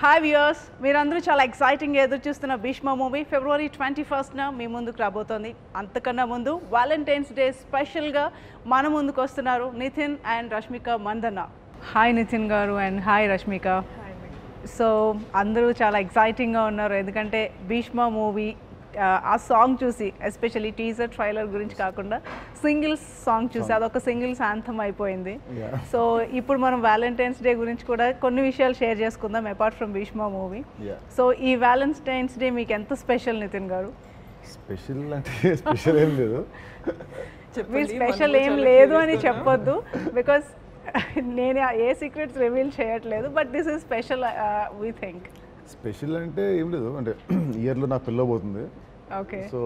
Hi viewers మీరందరూ చాలా exciting ఎదురు చూస్తున్న భీష్మ మూవీ ఫిబ్రవరి ట్వంటీ ఫస్ట్న మీ ముందుకు రాబోతోంది అంతకన్నా ముందు వాలంటైన్స్ డే స్పెషల్గా మన ముందుకు వస్తున్నారు నితిన్ అండ్ రష్మిక మందన్న హాయ్ నితిన్ గారు అండ్ హాయ్ రష్మిక సో అందరూ చాలా ఎక్సైటింగ్గా ఉన్నారు ఎందుకంటే భీష్మ మూవీ ఆ సాంగ్ చూసి ఎస్పెషల్లీ టీజర్ ట్రైలర్ గురించి కాకుండా సింగిల్స్ సాంగ్ చూసి అదొక సింగిల్స్ ఆంథమ్ అయిపోయింది Yeah. సో ఇప్పుడు మనం వ్యాలంటైన్స్ డే గురించి కూడా కొన్ని విషయాలు షేర్ చేసుకుందాం apart from Bheeshma movie Yeah. So ఈ వ్యాలంటైన్స్ డే మీకు ఎంత స్పెషల్ నితిన్ గారు స్పెషల్ అంటే స్పెషల్ ఏం లేదు మీరు స్పెషల్ ఏం లేదు అని చెప్పొద్దు బికాస్ నేను ఏ సీక్రెట్స్ రివీల్ చేయట్లేదు but this is special we think special అంటే ఏం లేదు అంటే ఇయర్లో నాకు పిల్ల పోతుంది ఓకే సో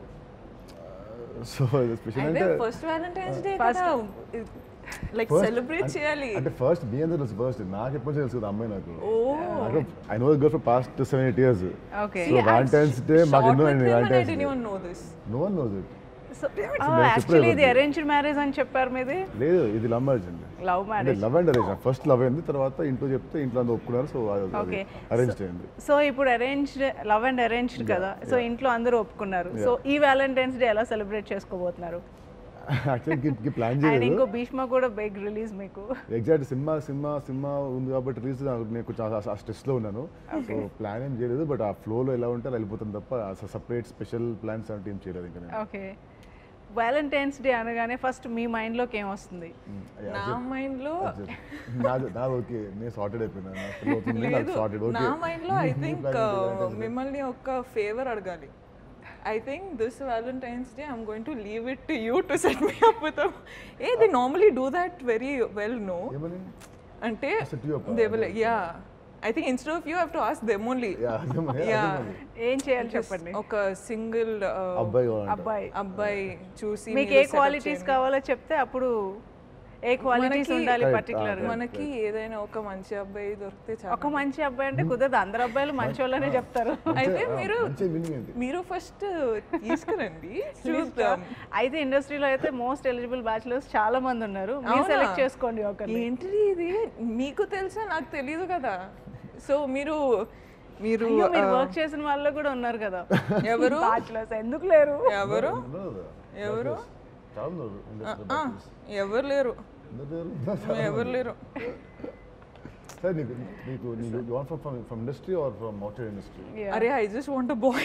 సో స్పెషల్ అంటే అంటే ఫస్ట్ వ్యాలంటైన్స్ డే First- కదా లైక్ first- సెలబ్రేట్ అంటే- చేయాలి అంటే ఫస్ట్ మీ అందరూ తెలుసు ఫస్ట్ నాకు ఎప్పుడు తెలుసు కదా అమ్మాయి నాకు ఓ నాకు I know girl for past seven eight years okay so Valentine's day మాకు ఎన్నో అయింది Valentine's day no this no one knows it so నేను యాక్చువల్లీ ఇది చెప్పలేదు. అరేంజ్డ్ మ్యారేజ్ అని చెప్పారు మీది లేదు ఇది లవ్ మ్యారేజ్ అండి లవ్ అంటే marriage love and arrange first love అయింది తర్వాత ఇంట్లో చెప్తే ఇంట్లో అందరూ ఒప్పుకున్నారు సో Okay. అరేంజ్ అయింది సో ఇప్పుడు అరేంజ్డ్ లవ్ అండ్ అరేంజ్డ్ కదా సో ఇంట్లో అందరూ ఒప్పుకున్నారు సో ఈ వ్యాలంటైన్స్ డే ఎలా సెలబ్రేట్ చేసుకోబోతున్నారు యాక్చువల్లీ ప్లాన్ అండ్ చేయలేదు ఇంకో భీష్మ కూడా బిగ్ రిలీజ్ మీకు ఎగ్జాక్ట్ సినిమా సినిమా సినిమా ఉంది కాబట్టి రిలీజ్ నేను కొంచెం ఆ- ఆ స్ట్రెస్లో ఉన్నాను సో ప్లాన్ ఏం చేయలేదు బట్ ఆ ఫ్లోలో ఎలా ఉంటే అలా వెళ్ళిపోతుంది తప్ప సపరేట్ స్పెషల్ ప్లాన్స్ అంటే ఏం చేయలేదు ఇంకా నేను ఓకే వ్యాలంటైన్స్ డే అనగానే ఫస్ట్ మీ మైండ్లోకి ఏం వస్తుంది Mm, నా మైండ్ లో నాది నాది ఓకే నేను సార్టెడ్ అయిపోయినా నా పిల్ల అవుతుంది నాకు లేదు సార్టెడ్ ఓకే నా మైండ్ లో ఐ థింక్ మిమ్మల్ని ఒక ఫేవర్ అడగాలి I think this Valentine's day I'm going to leave it to you to set me up with a they normally do that very well no ఏమని అంటే set you up, they will yeah I think instead of you have to ask them only Yeah, అర్థమైంది, yeah అర్థమైంది. ఏం చేయాలి చెప్పండి ఒక single అబ్బాయి కావాలంట అబ్బాయి అబ్బాయి చూసి మీకు మీరు ఏ set up క్వాలిటీస్ చేయండి. కావాలో చెప్తే అప్పుడు ఏ క్వాలిటీస్ మనకి- ఉండాలి Right, పర్టికులర్ గా ah, మనకి ఏదైనా ఒక మంచి అబ్బాయి దొరికితే ఒక చాలు మంచి అబ్బాయి అంటే కుదరదు అందరు అబ్బాయిలు మంచి వాళ్ళనే చెప్తారు అయితే మంచి- మీరు మంచి మీనింగ్ ఏంటి మీరు ఫస్ట్ తీసుకురండి చూద్దాం అయితే ఇండస్ట్రీలో అయితే మోస్ట్ ఎలిజిబుల్ బ్యాచులర్స్ చాలా మంది ఉన్నారు మీరు అవునా? సెలెక్ట్ చేసుకోండి ఒకరిని ఏంటిది ఇది మీకు తెలుసా నాకు తెలియదు కదా సో మీరు మీరు అయ్యో, మీరు ఆ, వర్క్ చేసిన వాళ్ళు కూడా ఉన్నారు కదా ఎవరు బ్యాచులర్స్ ఎందుకు లేరు ఎవరు ఉన్నారు కదా. ఎవరు? చాలా ఉన్నారు industry ఆ, bachelors. ఎవరు లేరు ఉన్నారు, ఉన్నారు. ఎవరు లేరు సార్ నీకు నీకు నీకు you want from from industry or from out industry Yeah. అరే I just want boy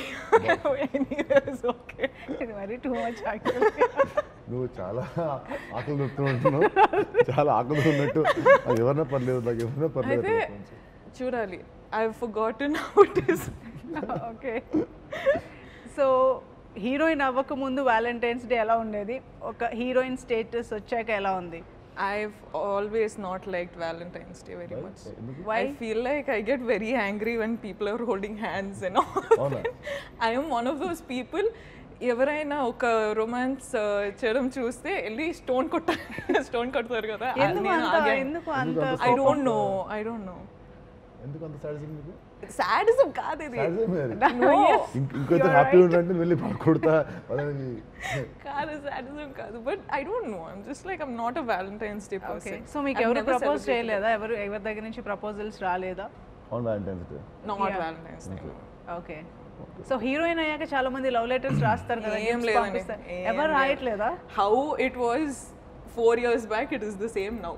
okay ఇది మరి టూ మచ్ నువ్వు చాలా ఆకలి దొరుకుతూ ఉంటున్నావు చాలా ఆకలి ఉన్నట్టు నాకు ఎవరన్నా పర్లేదు నాకు ఎవరన్నా పర్లేదు అయితే అట్లా. చూడాలి I forgotten how it is okay so heroine అవ్వక ముందు వ్యాలంటైన్స్ డే ఎలా ఉండేది ఒక హీరోయిన్ స్టేటస్ వచ్చాక ఎలా ఉంది I've always not liked Valentine's Day very much. ఎందుకు? Why? I feel like I get very angry when people are holding hands and all. అవునా? I am one of those people. ఎవరైనా ఒక romance చేయడం చూస్తే వెళ్ళి స్టోన్ కొట్ట stone కొడతారు కదా ఎందుకు అంత ఎందుకు అంత I don't know I don't know ఎందుకు అంత సాడిజం మీకు సాడిజం కాదు ఇది సాడిజం అది No. ఇంక- ఇంకొంచెం హ్యాపీ ఉండాలంటే వెళ్ళి కొడతా వాళ్ళని కాదు సాడిజం కాదు but I don't know I'm just like I'm not a Valentine's day okay person so మీకు ఎవరు ప్రపోజ్ చేయలేదా ఎవరు ఎవరి దగ్గర నుంచి ప్రపోజల్స్ రాలేదా అవును Valentine's day not Yeah. Valentine's day okay so heroine అయ్యాక చాలా మంది లవ్ లెటర్స్ రాస్తారు కదా ఏం gifts లేదండి పంపిస్తారు. ఏం ఎవరు లేదు. రాయట్లేదా how it was four years back it is the same now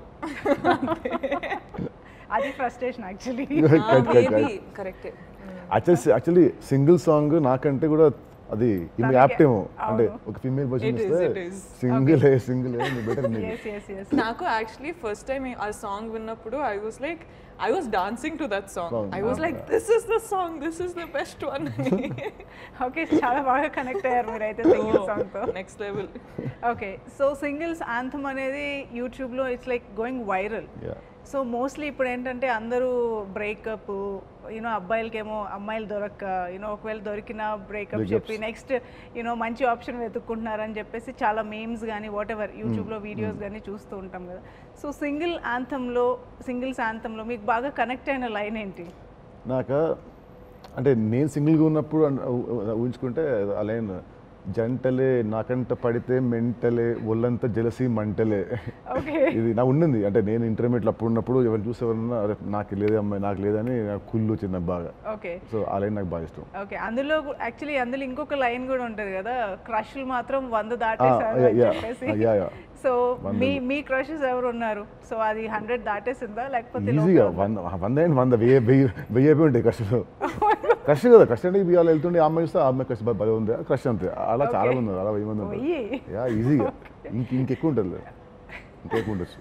అది ఫ్రస్ట్రేషన్ యాక్చువల్లీ మేబీ కరెక్టే యాక్చువల్లీ యాక్చువల్లీ సింగిల్ సాంగ్ నాకంటే కూడా అది తనకే- యాప్ట్ ఏమో అంటే అవును. ఒక ఫీమేల్ వర్షన్ It is, ఇస్తే it is. Single single better మీకు ఎస్ ఎస్ ఎస్ నాకు యాక్చువల్లీ ఫస్ట్ టైం ఆ సాంగ్ విన్నప్పుడు I was like I was dancing to that song Song. I was like this is the song this is the best one okay చాలా బాగా connect అయ్యారు మీరు అయితే single సాంగ్తో next level okay so singles anthem అనేది యూట్యూబ్లో it's like going viral Yeah. So mostly ఇప్పుడు ఏంటంటే అందరూ బ్రేకప్ యూనో అబ్బాయిలకేమో అమ్మాయిలు దొరక్క యూనో ఒకవేళ దొరికిన బ్రేకప్ Breakups. చెప్పి నెక్స్ట్ యూనో మంచి ఆప్షన్ వెతుక్కుంటున్నారని చెప్పేసి చాలా మేమ్స్ కానీ వాట్ ఎవర్ యూట్యూబ్లో వీడియోస్ కానీ చూస్తూ ఉంటాం కదా సో సింగిల్ ఆంథంలో సింగిల్స్ ఆంథంలో మీకు బాగా కనెక్ట్ అయిన లైన్ ఏంటి నాకు అంటే నేను సింగిల్గా ఉన్నప్పుడు అన్- ఊ- ఊ- ఊహించుకుంటే ఆ లైన్ జంటలే నాకంట పడితే మెంటలే ఒళ్ళంతా జలసి మంటలే ఓకే ఇది నాకు ఉండింది అంటే నేను ఇంటర్మీడియట్ అప్పుడు ఉన్నప్పుడు ఎవరు చూసి ఎవరన్నా "అరే, నాకు లేదే అమ్మాయి నాకు లేదని నాకు కుళ్ళు వచ్చింది నాకు బాగా ఓకే సో ఆ లైన్ నాకు బాగా ఇష్టం ఓకే అందులో యాక్చువల్లీ అందులో ఇంకొక లైన్ కూడా ఉంటది కదా క్రష్లు మాత్రం వంద ఆ, దాటేసారు యా, అని యా, చెప్పేసి యా, యా. సో మీ మీ క్రషెస్ ఎవరు ఉన్నారు సో అది హండ్రెడ్ దాటేసిందా లేకపోతే ఈజీగా వంద వంద ఏంటి వంద వెయ్యి వెయ్యి వెయ్యి అయిపోయి ఉంటాయి కష్టాలు క్రష్ కదా క్రష్ అంటే ఇవి వాళ్ళు వెళ్తుండే ఆ అమ్మాయి చూస్తే ఆ అమ్మాయి క్రష్ భలే ఉంది క్రష్ అంతే అలా చాలా మంది ఉన్నారు అలా వెయ్యి మంది ఉంటారు వెయ్యి? యా ఈజీగా ఇంక ఇంకెక్కువ ఉంటుంది ఇంకెక్కువ ఉండొచ్చు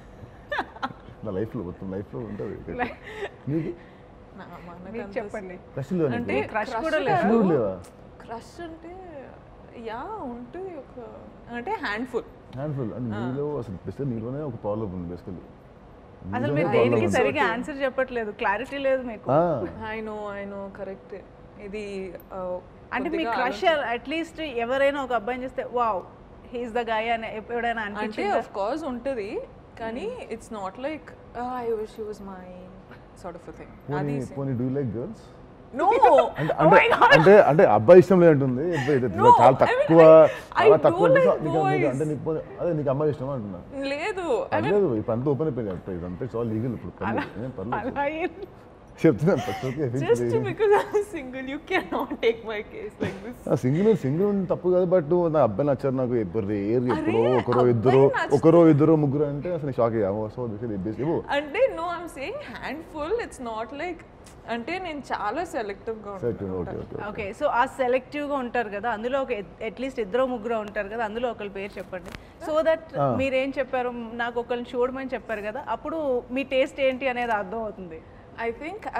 నా లైఫ్లో మొత్తం లైఫ్లో ఉంటుంది నీకు నా- మనకు మీకు అంత చెప్పండి క్రష్ లేవా అంటే నీకు? crush crush కూడా క్రష్ కాదు. కూడా లేవా క్రష్ అంటే యా ఉంటుంది ఒక అంటే హ్యాండ్ఫుల్ హ్యాండ్ఫుల్ అంటే మీలో అసలు బెస్ట్ మీలోనే ఒక ప్రాబ్లం ఉంది బేసికలీ అసలు మీరు దేనికి సరిగా ఆన్సర్ చెప్పట్లేదు క్లారిటీ లేదు మీకు I know I know correct ఇది ఆ, అంటే మీ కొద్దిగా క్రష్ అట్లీస్ట్ ఎవరైనా ఒక అబ్బాయిని చూస్తే వావ్ హీస్ ద గాయ్ అని ఎప్పుడైనా అంటే అనిపించింది ఆఫ్ కోర్స్ ఉంటుంది కానీ it's not like I wish was my sort of thing పోనీ అది పోనీ డూ లైక్ గర్ల్స్ నో అంటే అంటే అంటే అంటే అబ్బాయి ఇష్టం లేదంటుంది అబ్బాయి ఇది No, చాలా I mean, తక్కువ I- I చాలా తక్కువ do అంటే like నీకు- నీకు- boys. అంటే నీకు పోనీ- అదే నీకు అమ్మాయి ఇష్టం అంటున్నా లేదు పర్లేదు ఇప్పుడు అంతా ఓపెన్ అయిపోయింది ఇప్పుడు ఇదంతా చాలా లీగల్ ఇప్పుడు పర్లేదు ఏం పర్లేదు అలా ఏం- చెప్తున్నాను first okay, just because I single you can not take my case like this single single తప్పు కాదు బట్ నా అబ్బాయి నచ్చారు నాకు ఎప్పుడు రేర్ ఎప్పుడో ఒకరో అబ్బాయి ఇద్దరు నచ్చుతారు. ఒకరో ఇద్దరు ముగ్గురు అంటే అసలు షాక్ అయ్యా సో దిస్ ఇవ్వు అంటే no I'm saying handful it's not like అంటే నేను చాలా సెలెక్టివ్ గా ఓకే ఉంటాను ఓకే ఓకే ఓకే సో ఆ సెలెక్టివ్ గా ఉంటారు కదా అందులో ఒక అట్లీస్ట్ ఇద్దరు ముగ్గురు ఉంటారు కదా అందులో ఒకరి పేరు చెప్పండి సో దట్ మీరేం చెప్పారు నాకు ఒకరిని చూడమని చెప్పారు కదా అప్పుడు మీ టేస్ట్ ఏంటి అనేది అర్థం అవుతుంది ఐ థింక్ ఐ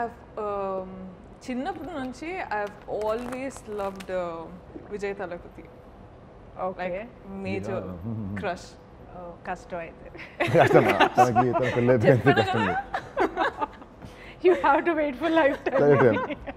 చిన్నప్పటి నుంచి I always loved Vijay Thalapathy okay like major crush కష్టం అయితే కష్టం తనకి తన పెళ్ళి అయిపోయింది కష్టం లేదు. You have to wait for life Correct.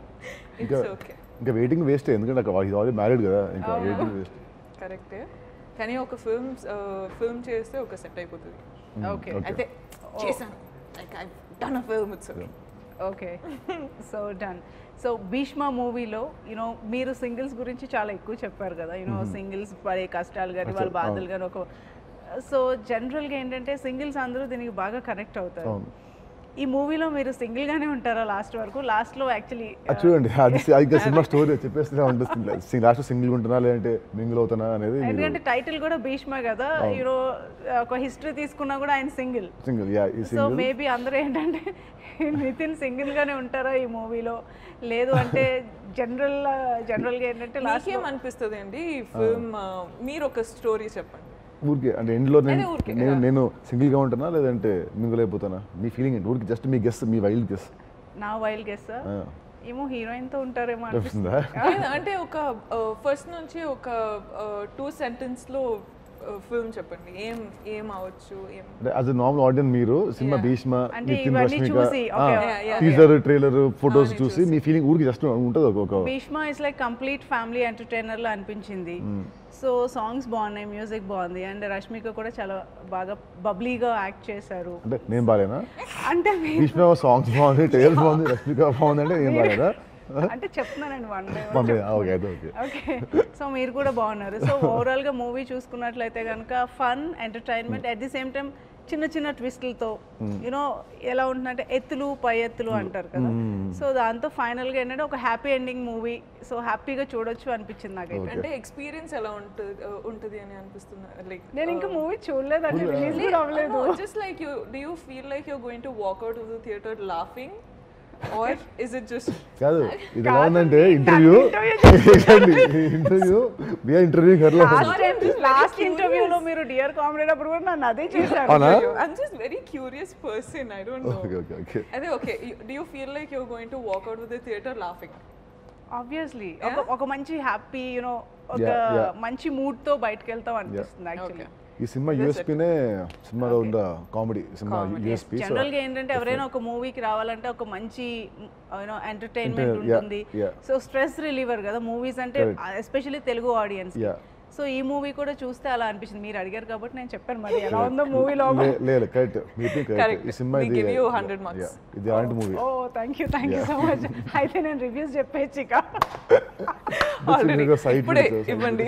ఇంకా ఇట్స్ ఓకే ఇంకా వెయిటింగ్ వేస్ట్ ఎందుకంటే ఆల్రెడీ మ్యారీడ్ కదా ఇంకా వెయిటింగ్ వేస్ట్ కరెక్టే కానీ ఒక ఫిల్మ్ ఫిల్మ్ చేస్తే ఒక సెట్ అయిపోతుంది ఓకే అయితే చేశాను like I done a film it's okay so done so Bheeshma మూవీలో యూనో మీరు సింగిల్స్ గురించి చాలా ఎక్కువ చెప్పారు కదా యూనో సింగిల్స్ పడే కష్టాలు కానీ వాళ్ళ బాధలు కానీ ఒక సో జనరల్గా ఏంటంటే సింగిల్స్ అందరూ దీనికి బాగా కనెక్ట్ అవుతారు అవును ఈ మూవీలో మీరు సింగిల్ గానే ఉంటారా లాస్ట్ వరకు లాస్ట్ లో యాక్చువల్లీ అది చూడండి అది అది ఇంకా సినిమా స్టోరీ చెప్పేస్తే ఉంటుంది లాస్ట్ సింగిల్ ఉంటున్నా లేదంటే మింగిల్ అవుతున్నా అనేది మీరు ఎందుకంటే టైటిల్ కూడా భీష్మ కదా యూనో ఒక హిస్టరీ తీసుకున్నా కూడా ఆయన సింగిల్ సింగిల్ యా ఈ సో సింగిల్ మేబీ అందరూ ఏంటంటే నితిన్ సింగిల్ గానే ఉంటారా ఈ మూవీలో లేదు అంటే జనరల్ జనరల్ గా ఏంటంటే లాస్ట్ నాకేం అనిపిస్తుంది అండి ఈ ఫిల్మ్ మీరు ఒక స్టోరీ చెప్పండి ఊరికే అంటే ఎండ్లో నేను అదే ఊరికే, నేను నేను సింగిల్ గా ఉంటున్నా లేదంటే మింగిల్ అయిపోతానా మీ ఫీలింగ్ ఏంటి ఊరికి జస్ట్ మీ గెస్ మీ వైల్డ్ గెస్ నా వైల్డ్ గెస్ ఏమో హీరోయిన్ తో ఉంటారేమో తెలుస్తుందా లేదా అంటే ఒక ఫస్ట్ నుంచి ఒక టూ సెంటెన్స్ లో ఫిల్మ్ చెప్పండి ఏం ఏం అవ్వచ్చు ఏం అంటే యాజ్ నార్మల్ ఆడియన్స్ మీరు సినిమా భీష్మ అంటే నితిన్ ఇవన్నీ రష్మిక చూసి, okay, Yeah, yeah, teaser trailer photos చూసి మీ ఫీలింగ్ ఊరికి జస్ట్ ఉంటుంది ఒక ఒక Bheeshma is like complete family entertainer లా అనిపించింది సో సాంగ్స్ బాగున్నాయి మ్యూజిక్ బాగుంది అండ్ రష్మిక కూడా చాలా బాగా బబ్లీగా యాక్ట్ చేశారు అంటే నేను బాగాలేనా అంటే మీ- భీష్మ సాంగ్స్ బాగుంది ట్రైలర్ బాగుంది రష్మిక బాగుంది అంటే నేను బాగాలేదా అంటే చెప్తున్నానండి వన్ డే పంపే ఓకే అయితే ఓకే ఓకే సో మీరు కూడా బాగున్నారు సో ఓవరాల్ గా మూవీ చూసుకున్నట్లయితే కనుక fun entertainment at the same time చిన్న చిన్న ట్విస్టులతో యూనో ఎలా ఉంటుందంటే ఎత్తులు పై ఎత్తులు అంటారు కదా సో దాంతో ఫైనల్ గా ఏంటంటే ఒక హ్యాపీ ఎండింగ్ మూవీ సో హ్యాపీగా చూడొచ్చు అనిపించింది నాకైతే అంటే ఎక్స్పీరియన్స్ ఎలా ఉంటుంది ఉంటుంది అని అనిపిస్తుంది లైక్ నేను ఇంకా మూవీ చూడలేదండి రిలీజ్ కూడా అవ్వలేదు just like you do you feel like you're going to walk out of the theatre laughing or is it just కాదు ఇది ఎలా ఉందంటే ఇంటర్వ్యూ ఇంటర్వ్యూ బియా ఇంటర్వ్యూ కర్లో లాస్ట్ ఇంటర్వ్యూలో మీరు డియర్ కామెడీ అప్పుడు కూడా నన్ను అదే చేశారు అవునా I'm just very curious person. I don't know. Okay okay okay అదే okay. you- Do you feel like you're going to walk out of the theater laughing? Obviously ఒక ఒక మంచి హ్యాపీ యూనో ఒక Yeah, yeah. మంచి mood తో బయటకు వెళ్తాం అనిపిస్తుంది యాక్చువల్లీ ఈ సినిమా యూఎస్పీనే సినిమాలో ఉన్న comedy cinema USP so general గా ఏంటంటే ఎవరైనా ఒక మూవీకి రావాలంటే ఒక మంచి యూనో ఎంటర్టైన్మెంట్ Enter- yeah, ఉంటుంది yeah. సో స్ట్రెస్ రిలీవర్ కదా మూవీస్ అంటే especially Telugu audience Yeah. So ఈ మూవీ కూడా చూస్తే అలా అనిపించింది మీరు అడిగారు కాబట్టి నేను చెప్పాను మరి ఎలా ఉందో మూవీలో లే- లేదు కరెక్ట్ మీరు కరెక్ట్ Correct. ఈ సినిమా We ఇది give you 100 marks. yeah, ఇది అలాంటి movie oh thank you thank you so much అయితే నేను రివ్యూస్ చెప్పేచ్చు ఇక Already. సైట్ ఇప్పుడే ఇవ్వండి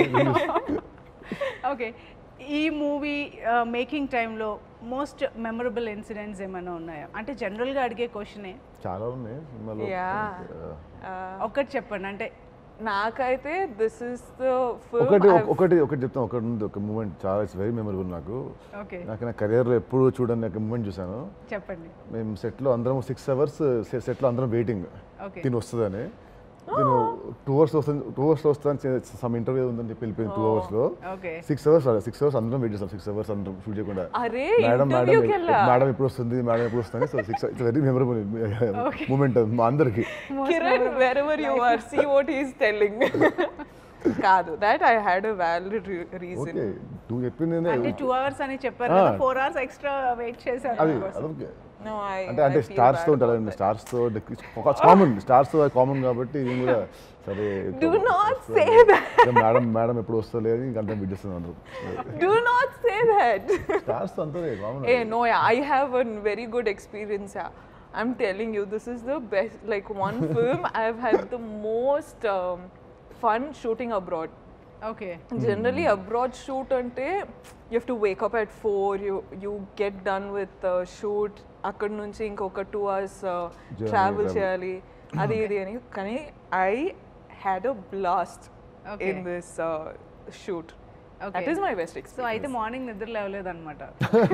ఓకే ఈ మూవీ మేకింగ్ టైంలో మోస్ట్ మెమరబుల్ ఇన్సిడెంట్స్ ఏమైనా ఉన్నాయా అంటే జనరల్గా అడిగే క్వశ్చనే చాలా ఉన్నాయి సినిమాలో Yeah. Uh, ఒక్కటి చెప్పండి అంటే నాకైతే దిస్ ఇస్ ద ఒకటి ఫిల్మ్ ఒకటి ఒకటి చెప్తాను ఒకటి ఉంది ఒక మూమెంట్ చాలా ఇట్స్ వెరీ మెమరబుల్ నాకు ఓకే నాకు నా కెరియర్లో ఎప్పుడు చూడని ఒక మూమెంట్ చూసాను చెప్పండి మేము సెట్లో అందరం సిక్స్ అవర్స్ సెట్లో అందరం వెయిటింగ్ ఓకే తిని వస్తుందని నేను టూ అవర్స్ వస్తుంది టూ అవర్స్ వస్తాను సమ్ ఇంటర్వ్యూ ఉందని చెప్పి వెళ్ళిపోయింది టూ అవర్స్లో okay six hours six hours అందరం వెయిట్ చేస్తాం సిక్స్ అవర్స్ అందరం షూట్ చేయకుండా అరే మేడం మేడం ఇంటర్వ్యూకి వెళ్ళా మేడం ఎప్పుడు వస్తుంది మేడం ఎప్పుడు వస్తుంది so six it's very memorable moment మా అందరికి Kiran wherever you are see what is telling కాదు that I had a valid reason okay too చెప్పింది ఏంది? అంటే టూ అవర్స్ అని చెప్పారు కదా ఫోర్ అవర్స్ ఎక్స్ట్రా వెయిట్ చేశారు అది అందుకోసం. అదొకే నో ఐ అంటే అంటే స్టార్స్ తో ఉంటారు స్టార్స్ తో కామన్ స్టార్స్ తో కామన్ కాబట్టి నేను కూడా సరే Do not say madam madam ఎప్పుడు వస్తలేదు అని ఇంకంతా బిడ్ చేస్తుంది అందరూ Do not say that. Stars తో అంతే common hey, no, yeah, I have a very good experience. Yeah. I'm telling you, this is the best. Like one film, I've had the most um, fun shooting abroad. Okay Generally, abroad shoot ante you have to wake up at four. You you get done with uh, shoot. అక్కడ నుంచి ఇంకొక two hours Journey, travel travel. చేయాలి అది ఇది అని కానీ I had a blast Okay. In this shoot Okay. That is my best so experience అయితే morning నిద్ర లేవలేదు అనమాట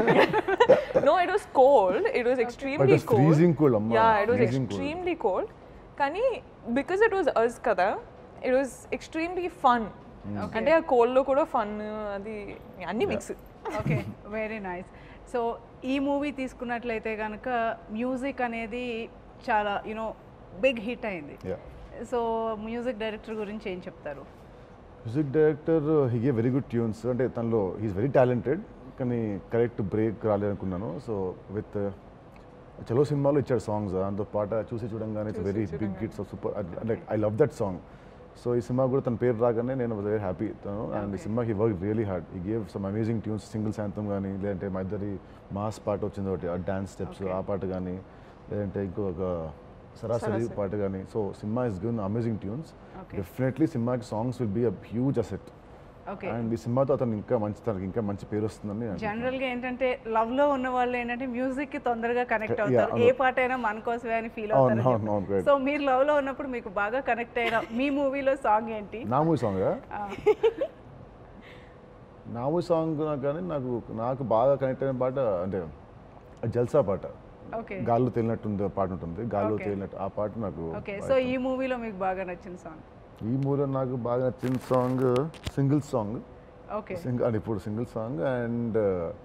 no, it was cold. It was extremely was cold. freezing cold, amma. Yeah, it was Freezing cold. extremely cold. కానీ because it was us కదా it was extremely fun. అంటే ఆ cold లో కూడా ఫన్ అది అన్ని mix okay very nice so ఈ movie తీసుకున్నట్లయితే కనుక మ్యూజిక్ అనేది చాలా యూనో బిగ్ హిట్ అయింది యా సో మ్యూజిక్ డైరెక్టర్ గురించి ఏం చెప్తారు music director he gave very good tunes అంటే తనలో హీస్ వెరీ టాలెంటెడ్ కానీ కరెక్ట్ బ్రేక్ రాలేదనుకున్నాను సో విత్ చలో సినిమాలో ఇచ్చాడు సాంగ్స్ దాంతో పాట చూసి చూడంగానే it's very big hits super like I love that song so ఈ సినిమా కూడా తన పేరు రాగానే నేను వెరీ హ్యాపీ తను అండ్ ఈ cinema he work really hard he gave some amazing tunes single శాంతం కానీ లేదంటే మా ఇద్దరి మాస్ పాట వచ్చింది ఒకటి ఆ డాన్స్ స్టెప్స్ ఆ పాట కానీ లేదంటే ఇంకొక సరాసరి పాట కానీ so cinema is given amazing tunes Okay. Definitely సినిమాకి songs will be a huge asset okay and ఈ సినిమాతో అతను ఇంకా మంచి తనకి ఇంకా మంచి పేరు వస్తుందని నేను జనరల్ గా ఏంటంటే లవ్ లో ఉన్న వాళ్ళు ఏంటంటే మ్యూజిక్ కి తొందరగా కనెక్ట్ Yeah, అవుతారు అవును. ఏ పాట అయినా మన కోసమే అని ఫీల్ అవును, అవును, అవును, అవుతారు great. సో మీరు లవ్ లో ఉన్నప్పుడు మీకు బాగా కనెక్ట్ అయిన మీ మూవీలో సాంగ్ ఏంటి నా మూవీ సాంగ్ ఆ, నా మూవీ సాంగ్ కానీ నాకు నాకు బాగా కనెక్ట్ అయిన పాట అంటే ఆ జల్సా పాట ఓకే గాల్లో తేలినట్టుంది ఆ పాట ఉంటుంది గాల్లో Okay. తేలినట్టు ఆ పాట నాకు ఓకే సో ఈ మూవీలో మీకు బాగా నచ్చిన సాంగ్ ఈ మూవీలో నాకు బాగా నచ్చిన song single song okay sing అది ఇప్పుడు సింగిల్ సాంగ్ అండ్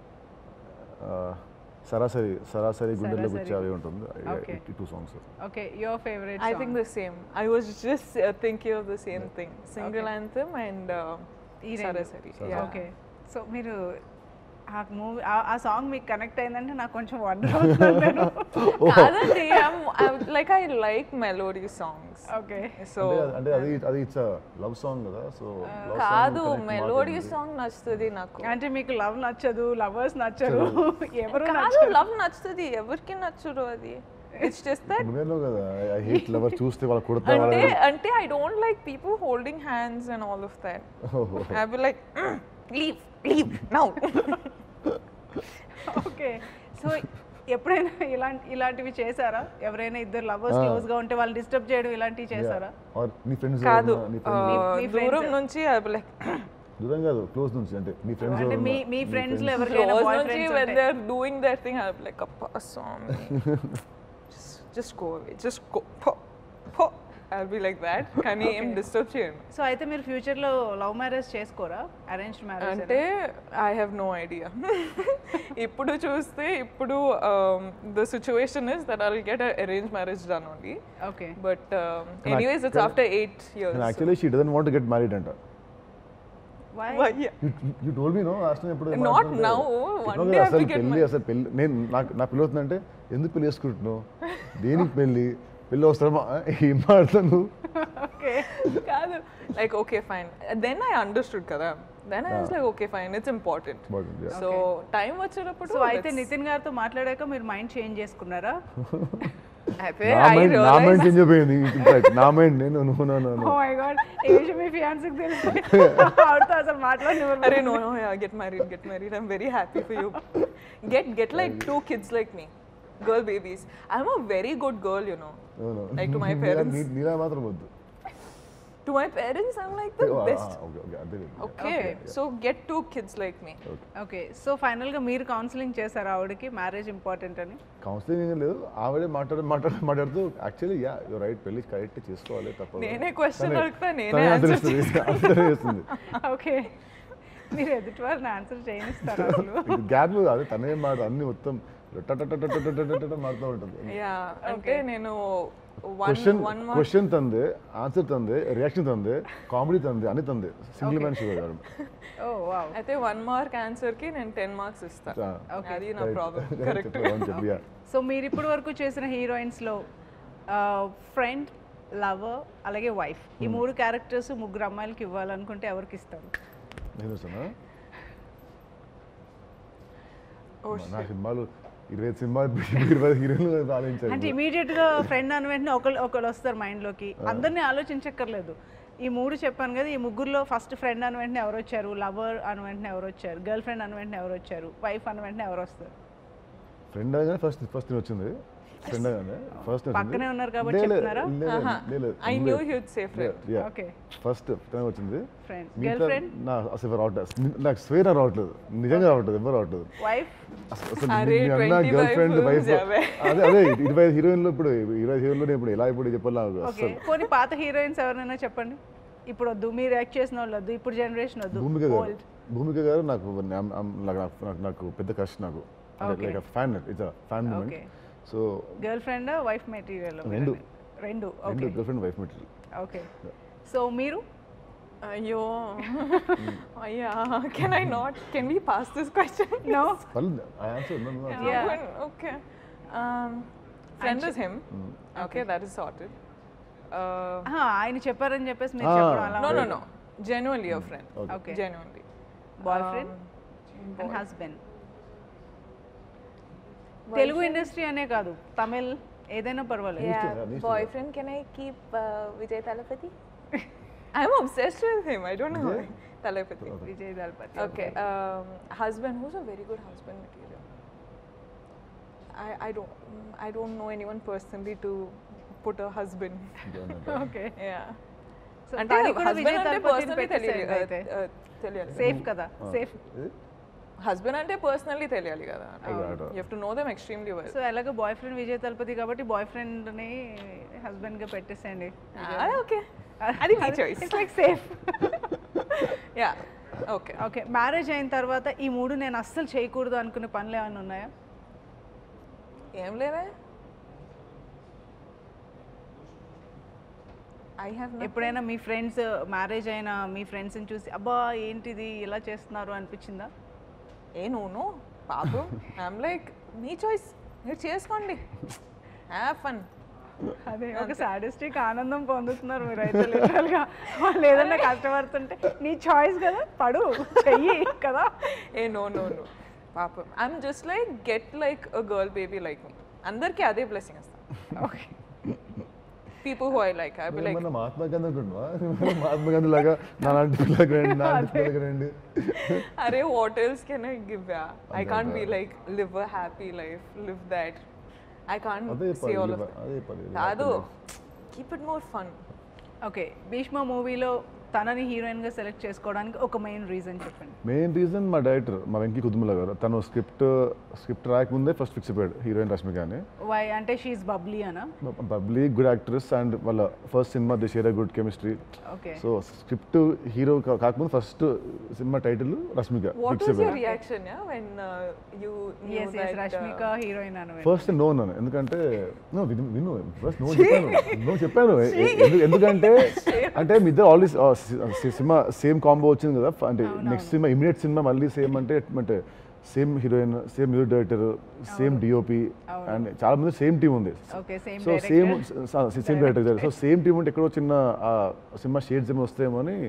సరాసరి సరాసరి గుండెల్లోకి సరాసరి. వచ్చి అవి ఉంటుంది Okay. ఈ two songs okay your favourite I think the same. I was just uh, thinking of the same thing. Single Okay. anthem and uh, ఈ రెండు. Sarasari. Sarasari. Yeah. Okay so మీరు ఆ మూవీ ఆ సాంగ్ మీకు connect అయిందంటే నాకు కొంచెం wonder అవుతున్నాను నేను కాదండి I'm, I'm like I like melody songs. Okay So అంటే అది- అంటే అది అది ఇట్స్ లవ్ సాంగ్ కదా సో కాదు మెలోడీ సాంగ్ నచ్చుతుంది నాకు అంటే మీకు లవ్ నచ్చదు లవర్స్ నచ్చరు ఎవరు కాదు లవ్ నచ్చుతుంది ఎవరికి నచ్చరు అది ఇట్స్ జస్ట్ దట్ నువ్వేనో కదా ఐ హేట్ లవర్ చూస్తే వాళ్ళు కొడతా అంటే అంటే I don't like people holding hands and all of that I be like leave leave now okay so ఎప్పుడైనా ఇలాంటి ఇలాంటివి చేశారా ఎవరైనా ఇద్దరు లవర్స్ క్లోజ్ గా ఉంటే వాళ్ళు డిస్టర్బ్ చేయడం ఇలాంటివి చేశారా ఆర్ నీ ఫ్రెండ్స్ కాదు నీ ఆ, ఫ్రెండ్స్ మీ friends. దూరం నుంచి ఐ బి లైక్ దూరం కాదు క్లోజ్ నుంచి అంటే మీ ఫ్రెండ్స్ అంటే మీ మీ ఫ్రెండ్స్ లో ఎవరికైనా క్లోజ్ బాయ్ నుంచి ఫ్రెండ్స్ when ఉంటే they're doing their thing I'll be like appa swami just just go away just go po po I'll be like that కానీ ఏం డిస్టర్బ్ చేయను సో అయితే మీరు ఫ్యూచర్ లో లవ్ మ్యారేజ్ చేసుకోరా అరేంజ్డ్ మ్యారేజ్ అంటే ఐ హ్యావ్ నో ఐడియా ఇప్పుడు చూస్తే ఇప్పుడు the situation is that I get arrange marriage done only okay but anyways it's after eight years actually she doesn't want get married అంట why you told me no last ఎప్పుడు Not మాట్లాడుతుంటే, now. చెప్పావు One కదా, day I have అసలు to get పెళ్ళి married. అసలు పెళ్ళి నేను నాకు నా పెళ్ళి అవుతుందంటే ఎందుకు పెళ్ళి చేసుకుంటున్నావు దేనికి పెళ్ళి పెళ్ళి అవసరమా ఏం మాట్లాడుతావు ఓకే కాదు like okay fine then I understood కదా then I was like okay fine it's important Important, yeah. So time వచ్చేటప్పుడు సో అయితే నితిన్ గారితో మాట్లాడాక మీరు మైండ్ చేంజ్ చేసుకున్నారా అయితే నా I మైండ్ నా realized- మైండ్ చేంజ్ అయిపోయింది ఇన్ఫాక్ట్ నా మైండ్ నేను నువ్వు నన్ను ఓ మై గాడ్ ఈ విషయం మీ ఫియాన్సీకి తెలిసి ఆవిడతో అసలు మాట్లాడి Arey, no, no, yeah, get married, get married. I'm very happy for you. Get, get like two kids like me, girl babies. I'm a very good girl, you know. Like to my parents. నీలా మాత్రం వద్దు To my parents, I'm like the best. Okay okay అదే Okay, so get two kids like me. Okay so ఫైనల్గా మీరు counselling చేశారు ఆవిడకి marriage important అని counselling ఏం లేదు ఆవిడే మాట్లాడు మాట్లాడు మాట్లాడుతూ యాక్చువల్లీ యా యూ రైట్ పెళ్లి కరెక్ట్ చేసుకోవాలి తప్ప నేనే question అడుగుతా, నేనే answer చేస్తుంది ఓకే మీరు ఎదుటి వారిని ఆన్సర్ చేయనిస్తారు అసలు గ్యాప్ అదే తనే మాట అన్ని మొత్తం టటటటటటటటట మారుతూ ఉంటుంది Yeah, అంటే నేను one question one more question తందే ఆన్సర్ తందే రియాక్షన్ తందే కామెడీ తందే అన్ని తందే సింగిల్ మ్యాన్ షో గారు ఓ వావ్ అయితే వన్ మార్క్ ఆన్సర్ కి నేను టెన్ మార్క్స్ ఇస్తాను అది నా ప్రాబ్లం కరెక్ట్ చెప్పియా సో మీరు ఇప్పటి వరకు చేసిన హీరోయిన్స్లో ఫ్రెండ్ లవర్ అలాగే వైఫ్ ఈ మూడు క్యారెక్టర్స్ ముగ్గురు అమ్మాయిలకి ఇవ్వాలనుకుంటే ఎవరికి ఇస్తారు నేను వస్తున్నా నా సినిమాలు ఇరవై ఐదు సినిమాలు ఇరవై హీరోలు అంటే ఆలోచించాను ఇమీడియట్ గా ఫ్రెండ్ అని వెంటనే ఒకళ్ళు ఒకళ్ళు వస్తారు మైండ్ లోకి అందరినీ ఆలోచించక్కర్లేదు ఈ మూడు చెప్పాను కదా ఈ ముగ్గురులో ఫస్ట్ ఫ్రెండ్ అని వెంటనే ఎవరు వచ్చారు లవర్ అని వెంటనే ఎవరు వచ్చారు గర్ల్ ఫ్రెండ్ అని వెంటనే ఎవరు వచ్చారు వైఫ్ అని వెంటనే ఎవరు వస్తారు ఫ్రెండ్ అనగానే ఫస్ట్ ఫస్ట్ వచ్చింది ఫ్రెండ్ అనగానే ఫస్ట్ పక్కనే ఉన్నారు కాబట్టి చెప్తున్నారా? I knew you'd say friend okay first తనే వచ్చింది ఫ్రెండ్ గర్ల్ మిగతా ఫ్రెండ్ నా అసలు ఎవరు రావట్లేదు నాకు స్వేర్ రావట్లేదు నిజంగా రావట్లేదు ఎవరు రావట్లేదు వైఫ్ అసలు అసలు అరే, మీ అన్న 25 గర్ల్ ఫ్రెండ్ films వైఫ్ అవే. అదే అదే ఇరవై ఐదు హీరోయిన్లు ఇప్పుడు ఇరవై హీరోయిన్లు ఇప్పుడు ఎలా ఇప్పుడు చెప్పాలి నాకు ఓకే అసలు కొన్ని పాత హీరోయిన్స్ ఎవరైనా చెప్పండి ఇప్పుడు వద్దు మీరు యాక్ట్ చేసిన వాళ్ళు వద్దు ఇప్పుడు జనరేషన్ వద్దు భూమిక గారు ఓల్డ్ భూమిక గారు నాకు I'm- I'm like నాకు నాకు పెద్ద క్రష్ నాకు Okay. Like fan it's fan moment Okay. So girlfriend wife material రెండు. రెండు రెండు okay girlfriend wife material okay so మీరు అయ్యో అయ్యా can I not can we pass this question no పర్లేదు I answer Yeah. Okay friend is him okay that is sorted ఆయన చెప్పారని చెప్పేసి మీరు Ah. చెప్పడం అలా no no no genuinely your friend Okay. Genuinely boyfriend and husband Telugu industry అనే కాదు తమిళ్ ఏదైనా పర్వాలేదు Yeah, needs to boyfriend can I keep uh, Vijay Talapati? I'm obsessed with him. I don't know why. Talapati. Vijay Thalapathy Okay. Um, husband. Who's a very good husband material? I I don't mm, I don't know anyone personally to put a husband. Okay Yeah. So అంటే దానికి కూడా husband Vijay అంటే దళపతిని personally తెలియాలి పెట్టేసేయండి అయితే uh, uh, తెలియాలి safe కదా safe husband అంటే పర్సనలీ తెలియాలి కదా Right. You have to know them extremely well so ఎలాగో బాయ్ ఫ్రెండ్ విజయ్ తలపతి కాబట్టి బాయ్ ఫ్రెండ్ ని హస్బెండ్ గా పెట్టేసేయండి ఓకే అది మీ choice. It's like safe yeah okay okay marriage అయిన తర్వాత ఈ మూడు నేను అస్సలు చేయకూడదు అనుకునే పనులు ఏమైనా ఉన్నాయా ఏం లేవే ఐ హ్యావ్ ఎప్పుడైనా మీ ఫ్రెండ్స్ మ్యారేజ్ అయిన మీ ఫ్రెండ్స్ని చూసి అబ్బా ఏంటిది ఇలా చేస్తున్నారు అనిపించిందా ఏ నువ్వు నో పాపు ఐఎమ్ లైక్ మీ చాయిస్ మీరు చేసుకోండి హ్యావ్ ఫన్ అదే ఒక సాడిస్టిక్ ఆనందం పొందుతున్నారు మీరు అయితే లిటరల్ గా వాళ్ళు ఏదైనా కష్టపడుతుంటే నీ చాయిస్ కదా పడు చెయ్యి కదా ఏ నో నో నో పాపం I'm just like get like a girl baby like మీ అందరికీ అదే బ్లెస్సింగ్ ఇస్తాను okay people who I like I be like ఏమన్నా మహాత్మా గాంధీ అనుకుంటున్నా మహాత్మా గాంధీ లాగా నా లాంటి పిల్లకి రండి నా లాంటి పిల్లకి రండి అరే what else can I give yeah I can't be like live a happy life live that I can't అదే సే ఆల్ పని ఆఫ్ అదే పని కాదు keep it more fun okay Bheeshma మూవీలో తనని హీరోయిన్ గా సెలెక్ట్ చేసుకోవడానికి ఒక మెయిన్ రీజన్ చెప్పండి మెయిన్ రీజన్ మా డైరెక్టర్ మా వెంకీ కుదుముల గారు తను స్క్రిప్ట్ స్క్రిప్ట్ రాయక ముందే ఫస్ట్ ఫిక్స్ అయిపోయాడు హీరోయిన్ రష్మిక అని వై అంటే షీఈ్ బబ్లీ అనా పబ్లిక్ గుడ్ యాక్ట్రెస్ అండ్ వాళ్ళ first cinema they share good chemistry okay so script hero కాకముందు first cinema title Rashmika What fix was your అయిపోయాడు reaction, yeah, when uh, you knew yes that? Yes Rashmika heroine అను first no అన్నాను ఎందుకంటే no విను విను first no చెప్పాను no చెప్పాను ఎ- ఎందు- ఎందుకంటే అంటే మీ ఇద్దరు ఆల్రెడీ సినిమా సేమ్ కాంబో వచ్చింది కదా అంటే నెక్స్ట్ సినిమా ఇమీడియట్ సినిమా మళ్ళీ సేమ్ అంటే అంటే same heroine same music director same DOP and చాలా మంది సేమ్ టీం ఉంది okay same so same same director so same team ఉంటే ఎక్కడో చిన్న ఆ సినిమా షేడ్స్ ఏమో వస్తాయేమో అని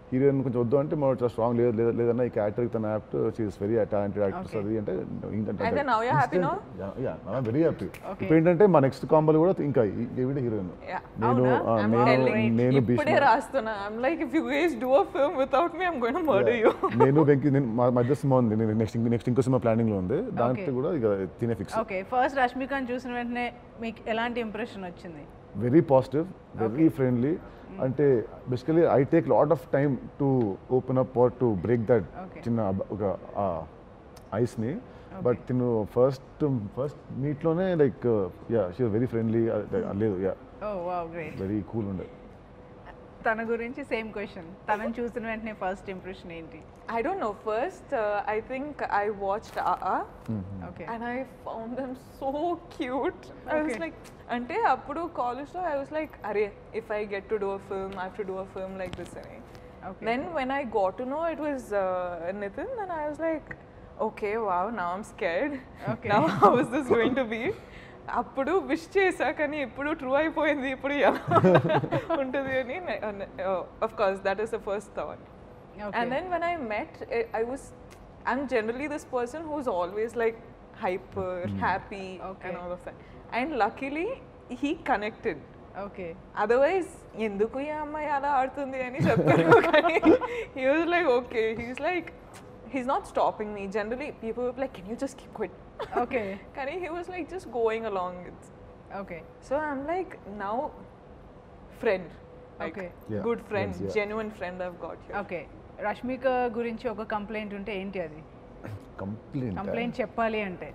హీరోయిన్ కొంచెం వద్దు అంటే మనం చాలా స్ట్రాంగ్ లేదు లేదు లేదన్నా ఈ క్యారెక్టర్ తన apt she's very talented actors అది అంటే And then now you're happy, no? Very happy ఇప్పుడు ఏంటంటే మా నెక్స్ట్ కాంబోలు కూడా ఇంకా ఈవిడ హీరోయిన్ Yeah. నేను అవునా? ఆ, I'm నేను telling. నేను ఇప్పుడే భీష్మ రాస్తున్నా I'm like if you guys do a film without me I'm going to murder you నేను వెంకీ నేను మా మధ్య సినిమా ఉంది నేను నెక్స్ట్ నెక్స్ట్ ఇంకో సినిమా ప్లానింగ్ లో ఉంది దాంట్లో Okay. కూడా ఇక తినే ఫిక్స్ ఓకే ఫస్ట్ రష్మికని చూసిన వెంటనే మీకు ఎలాంటి ఇంప్రెషన్ వచ్చింది వెరీ పాజిటివ్ వెరీ ఫ్రెండ్లీ అంటే basically I take lot of time to open up or to break that Okay. చిన్న అబ- ఒక ఐస్ని బట్ తిను ఫస్ట్ ఫస్ట్ మీట్లోనే like yeah she very friendly లేదు yeah oh wow great very cool ఉండే తన గురించి సేమ్ క్వశ్చన్ తనని చూసిన వెంటనే ఫస్ట్ ఇంప్రెషన్ ఏంటి I don't know. First, uh, I think I watched AA okay and I found them so cute. I was Okay. like, ante appudu college lo I was like, arey, if I get to do a film, I have to do a film like this. Ani. Okay Then when I got to know it was uh, Nitin, then I was like, okay, wow, now I'm scared. Okay. Now how is this going to be? అప్పుడు wish చేశా కానీ ఇప్పుడు true అయిపోయింది ఇప్పుడు ఎలా ఉంటుంది అని of course that is the first thought And then when I met, I, I was, I'm generally this person who's always like hyper, happy, Okay. and all of that. And luckily, he connected. Okay otherwise ఎందుకు ఈ అమ్మాయి అలా ఆడుతుంది అని చెప్తాను కానీ he was like okay he's like he's not stopping me generally people like can you just keep quit okay కానీ he was like just going along it's okay so I'm like now friend like Okay. Yeah, good friend friends, yeah. Genuine friend I've got you okay Rashmika గురించి ఒక complaint ఉంటే ఏంటి అది complaint complaint చెప్పాలి అంటే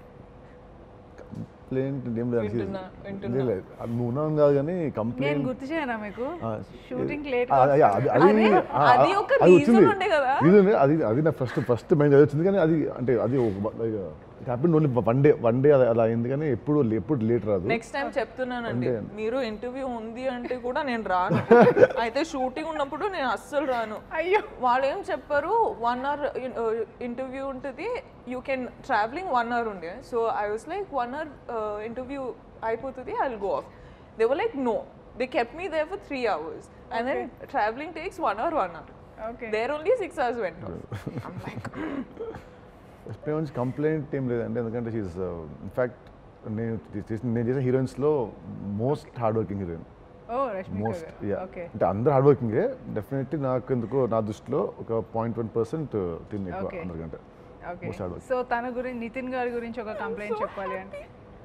complaint ఏం లేదు వింటున్నా, వింటున్నా. లేదు, లేదు అది నువ్వు ఉన్నావు కాదు కానీ నేను కంప్లైంట్ గుర్తు చేయనా మీకు ఆ, షూటింగ్ లేట్ ఆ, అది- అది- అది- అరే, ఆ, అది ఆ, ఒక అది reason వచ్చింది. ఉండే కదా? Reason ఉండే, అది అది నా ఫస్ట్ ఫస్ట్ మైండ్ అది వచ్చింది కానీ అది అంటే అది happy only one day one day అలా అయింది కానీ ఎప్పుడు ఎప్పుడు లేట్ రాదు నెక్స్ట్ టైం చెప్తున్నానండి అంటే- మీరు ఇంటర్వ్యూ ఉంది అంటే కూడా నేను రాను అయితే షూటింగ్ ఉన్నప్పుడు నేను అస్సలు రాను అయ్యో వాళ్ళు ఏం చెప్పారు వన్ అవర్ ఇంటర్వ్యూ ఉంటుంది you can travelling one hour ఉండే so I was like one hour interview అయిపోతుంది I will go off they were like no they kept me there for three hours and then travelling takes one hour one hour okay there only six hours went like first time నుంచి complaint ఏం లేదంటే ఎందుకంటే she is in fact నేను చేసిన నేను చేసిన హీరోయిన్స్లో most hard working heroine ఓ Rashmika most yeah okay అంటే అందరు హార్డ్ వర్కింగే డెఫినెట్లీ నాకు ఎందుకో నా దృష్టిలో ఒక పాయింట్ వన్ పర్సెంట్ తిని ఎక్కువ Okay. అందరికంటే okay Most hard work. So తన గురించి నితిన్ గారి గురించి ఒక కంప్లైంట్ చెప్పాలి అంటే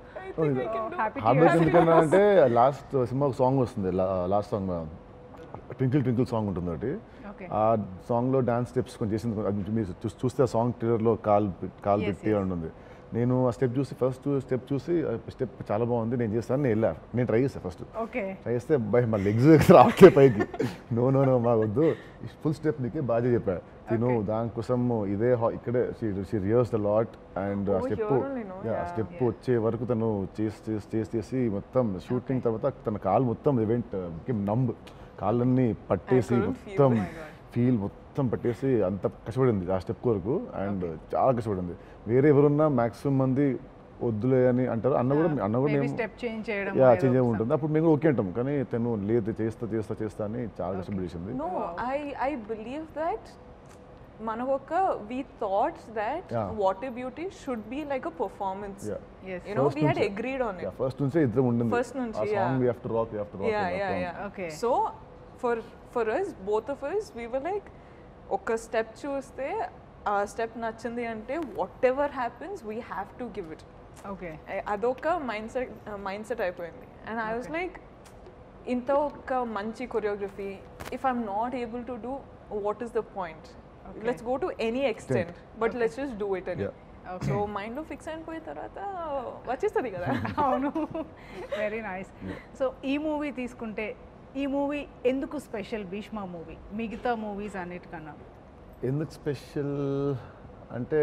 హ్యాపీ హార్డ్ వర్క్ ఎందుకన్నా అంటే లాస్ట్ సినిమా ఒక సాంగ్ వస్తుంది last song twinkle twinkle song ఉంటుంది ఒకటి ఓకే ఆ సాంగ్లో డాన్స్ స్టెప్స్ కొంచెం చేసింది అది మీరు చూ- చూస్తే ఆ సాంగ్ ట్రైలర్లో కాల్ పెట్- కాల్ Yes, పెట్టి yes. అని ఉంది నేను ఆ స్టెప్ చూసి ఫస్ట్ స్టెప్ చూసి స్టెప్ చాలా బాగుంది నేను చేస్తాను నేను వెళ్ళా నేను ట్రై చేస్తాను ఫస్ట్ ఓకే ట్రై చేస్తే బై మా లెగ్స్ రావట్లే పైకి నో నో నో మా వద్దు ఫుల్ స్టెప్ నీకే బాగా చెప్పా తిను దానికోసం ఇదే హా- ఇక్కడే she rehearse the lot and ఆ Oh, step here only, no? Yeah. Step వచ్చే వరకు తను చేసి చేసి చేసి చేసి మొత్తం షూటింగ్ తర్వాత తన కాలు మొత్తం ఈవెంట్ నంబ్ కాళ్ళన్నీ పట్టేసి couldn't feel, మొత్తం oh my God. ఫీల్ మొత్తం పట్టేసి అంత కష్టపడింది ఆ స్టెప్ వరకు అండ్ చాలా కష్టపడింది వేరే ఎవరున్నా మాక్సిమం మంది వద్దులే అని అంటారు అన్న కూడా అన్న కూడా మేబీ మేము స్టెప్ చేంజ్ చేయడం యా ఏదో చేంజ్ ఒకటి. ఉంటుంది అప్పుడు మేము కూడా ఓకే అంటాం కానీ తను లేదు చేస్తా చేస్తా చేస్తా అని చాలా కష్టపడి చేసింది No, I I believe that మనకొక we thought that Yeah. water beauty should be like a performance. Yeah. Yes. You know, First we had నుంచి- agreed on it. ఫస్ట్ నుంచే ఇద్దరం ఉండింది First నుంచి, ఆ yeah. Song we have to rock we have to rock Yeah, yeah, yeah. Okay. So for for us, both of us, we were like, ఒక step చూస్తే ఆ step నచ్చింది అంటే whatever happens we have to give it okay అదొక mind set mind set అయిపోయింది and I was like ఇంత ఒక మంచి choreography if I'm not able to do what is the point Okay. Let's go to any extent but let's just do it అని Yeah. Okay. So మైండ్లో fix అయిపోయిన తర్వాత వచ్చేస్తుంది కదా అవును వెరీ నైస్ సో ఈ మూవీ తీసుకుంటే ఈ మూవీ ఎందుకు స్పెషల్ భీష్మ మూవీ మిగతా మూవీస్ అన్నిటికన్నా ఎందుకు స్పెషల్ అంటే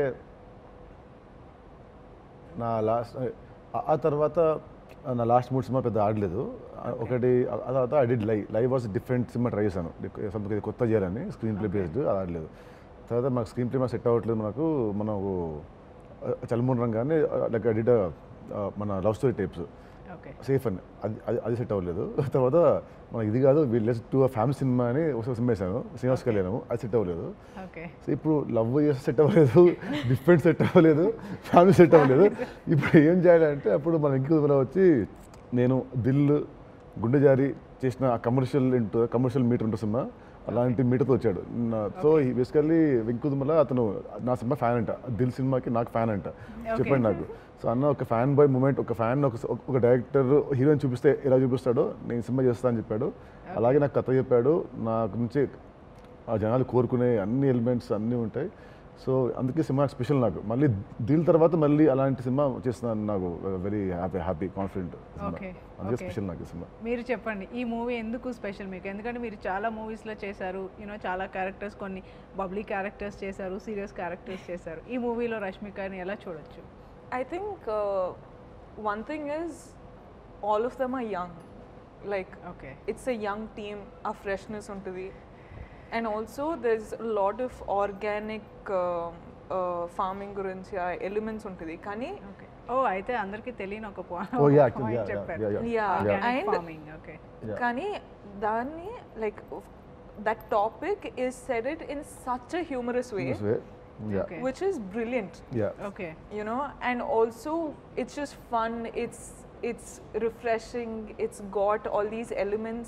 నా లాస్ట్ ఆ తర్వాత నా లాస్ట్ మూడు సినిమా పెద్ద ఆడలేదు ఆ, ఒకటి ఆ తర్వాత I did lie live was different cinema try చేశాను సంథింగ్ ఇది కొత్త చేయాలని స్క్రీన్ ప్లే బేస్డ్ అది ఆడలేదు తర్వాత మాకు స్క్రీన్ ప్లే మాకు సెట్ అవ్వట్లేదు మనకు మనకు చలమూన్ రంగానే లైక్ ఐ డిడ్ మన love story types okay safe అని అది అది అది సెట్ అవ్వలేదు తర్వాత మనకి ఇది కాదు లెస్ టూ ఫ్యామిలీ సినిమా అని ఒక సినిమా వేసాను శ్రీనివాస్ కళ్యాణం అది సెట్ అవ్వలేదు ఓకే సో ఇప్పుడు లవ్ చేస్తే సెట్ అవ్వలేదు డిఫరెంట్ సెట్ అవ్వలేదు ఫ్యామిలీ సెట్ అవ్వలేదు ఇప్పుడు ఏం చేయాలంటే అప్పుడు మన ఇంకొక వచ్చి నేను దిల్ గుండె జారి చేసిన కమర్షియల్ ఇంటూ కమర్షియల్ మీటర్ ఉంటుంది సినిమా అలాంటి మీటర్తో వచ్చాడు నా- సో బేసికల్లీ వెంకుదుమల అతను నా సినిమా ఫ్యాన్ అంట దిల్ సినిమాకి నాకు ఫ్యాన్ అంట చెప్పండి నాకు సో అన్న ఒక ఫ్యాన్ బాయ్ మూమెంట్ ఒక ఫ్యాన్ ఒక ఒక డైరెక్టర్ హీరోయిన్ చూపిస్తే ఎలా చూపిస్తాడో నేను సినిమా చేస్తా అని చెప్పాడు అలాగే నాకు కథ చెప్పాడు నా గురించి ఆ జనాలు కోరుకునే అన్ని ఎలిమెంట్స్ అన్నీ ఉంటాయి సో అందుకే సినిమా స్పెషల్ నాకు మళ్ళీ దీని తర్వాత మళ్ళీ అలాంటి సినిమా చేస్తున్నాను నాకు very happy happy confident Okay, అందుకే okay. స్పెషల్ నాకు ఈ సినిమా మీరు చెప్పండి ఈ మూవీ ఎందుకు స్పెషల్ మీకు ఎందుకంటే మీరు చాలా మూవీస్లో చేశారు యూనో చాలా క్యారెక్టర్స్ కొన్ని బబ్లీ క్యారెక్టర్స్ చేశారు సీరియస్ క్యారెక్టర్స్ చేశారు ఈ మూవీలో రష్మికని ఎలా చూడొచ్చు I think uh, one thing is all of them are young. Like okay it's a young team, a freshness onto the, and also there's a lot of organic uh, uh, farming గురించి ఆ elements ఉంటుంది కానీ okay ఓ అయితే అందరికీ తెలియని ఒక Oh, yeah, actually, yeah, yeah, చెప్పారు yeah, yeah. Yeah, organic and- farming okay Yeah. కానీ దాన్ని like that topic is said it in such a humorous way This way. Yeah. Okay. Which is brilliant Yeah. Okay you know and also it's just fun it's it's refreshing it's got all these elements